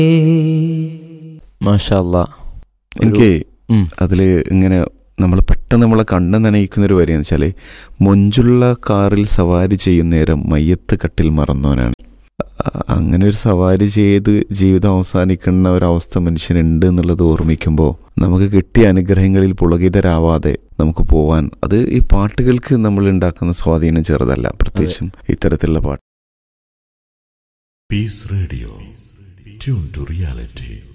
മാഷല്ല എനിക്ക് അതിൽ ഇങ്ങനെ നമ്മൾ പെട്ടെന്ന് നമ്മളെ കണ്ണ് നനയിക്കുന്ന ഒരു വരിയെന്ന് വെച്ചാൽ മൊഞ്ചുള്ള കാറിൽ സവാരി ചെയ്യുന്നേരം മയ്യത്ത് കട്ടിൽ മറന്നവനാണ് അ- അങ്ങനെ ഒരു സവാരി ചെയ്ത് ജീവിതം അവസാനിക്കുന്ന ഒരവസ്ഥ മനുഷ്യനുണ്ട് എന്നുള്ളത് ഓർമ്മിക്കുമ്പോൾ നമുക്ക് കിട്ടിയ അനുഗ്രഹങ്ങളിൽ പുളകിതരാവാതെ നമുക്ക് പോവാൻ അത് ഈ പാട്ടുകൾക്ക് നമ്മൾ ഉണ്ടാക്കുന്ന സ്വാധീനം ചെറുതല്ല പ്രത്യേകിച്ചും ഇത്തരത്തിലുള്ള പാട്ട് Peace Radio. Tune to reality.